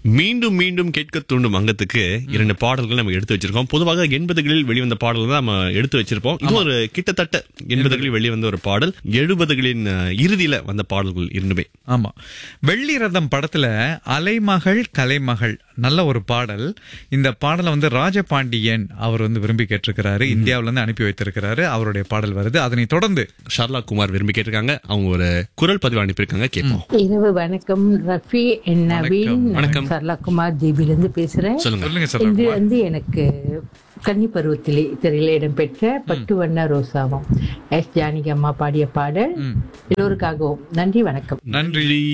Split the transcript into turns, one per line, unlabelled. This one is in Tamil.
மீண்டும் மீண்டும் கேட்க தூண்டும் அங்கத்துக்கு இரண்டு பாடல்கள் நம்ம எடுத்து வச்சிருக்கோம் பொதுவாக எண்பதுகளில் வெளிவந்த பாடல்கள் தான் நம்ம எடுத்து வச்சிருப்போம் இது ஒரு கிட்டத்தட்ட எண்பதுகளில் வெளிவந்த ஒரு பாடல் எழுபதுகளின் அஹ், இறுதியில வந்த பாடல்கள் இரண்டுமே
ஆமா வெள்ளி ரதம் படத்துல அலைமகள் கலைமகள் நல்ல ஒரு பாடல் இந்த பாடலை வந்து ராஜபாண்டியன் அவர் வந்து விரும்பி கேட்டிருக்கிறாரு இந்தியாவுல இருந்து அனுப்பி வைத்திருக்கிறாரு அவருடைய பாடல் வருது அதனை தொடர்ந்து
ஷர்லா குமார் விரும்பி கேட்டிருக்காங்க அவங்க ஒரு குரல் பதிவு அனுப்பியிருக்காங்க கேட்போம்
இரவு வணக்கம் ரஃபி என் நவீன்
வணக்கம்.
சரளாகுமார் ஜிபிலிருந்து பேசுறேன்
சொல்லுங்க
சொல்லுங்க சார்
இது வந்து எனக்கு கன்னி பருவத்திலே திரையில இடம்பெற்ற பட்டு வண்ண ரோசாவும் எஸ் ஜானகி அம்மா பாடிய பாடல் எல்லோருக்காகவும் நன்றி வணக்கம்
நன்றி